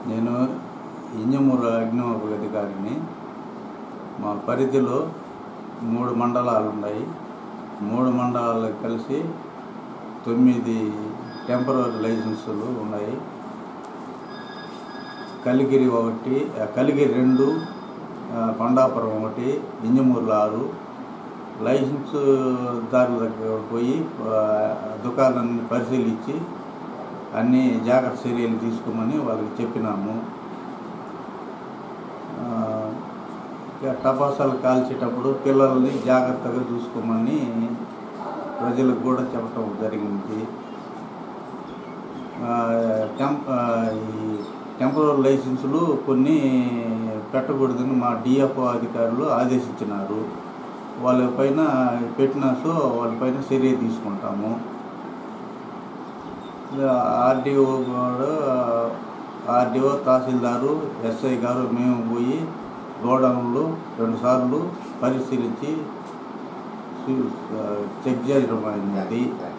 నేను ఇంజమూరు అగ్నిమాపక అధికారిని మా పరిధిలో మూడు మండలాలు ఉన్నాయి మూడు మండలాలు కలిసి తొమ్మిది టెంపరీ లైసెన్సులు ఉన్నాయి కలిగిరి ఒకటి ఆ, కలిగిరి రెండు ఆ, కొండాపురం ఒకటి ఇంజమూరులో ఆరు లైసెన్స్ దారుల దగ్గర పోయి ఆ, దుకాణాన్ని పరిశీలించి అన్ని జాగ్రత్త చర్యలు తీసుకోమని వాళ్ళకి చెప్పినాము ఆ, ఇక టపాసాలు కాల్చేటప్పుడు పిల్లల్ని జాగ్రత్తగా చూసుకోమని ప్రజలకు కూడా చెప్పటం జరిగింది ఆ, టెంప్ ఆ, ఈ టెంపరీ లైసెన్సులు కొన్ని పెట్టకూడదని మా డిఎఫ్ఓ అధికారులు ఆదేశించినారు వాళ్ళపైన పెట్టినా సో వాళ్ళపైన చర్య తీసుకుంటాము ఆర్డీఓ కూడా ఆర్డీఓ తహసీల్దారు ఎస్ఐ గారు మేము పోయి గోడౌన్లు రెండుసార్లు పరిశీలించి చూ- చెక్ చేయడం అయింది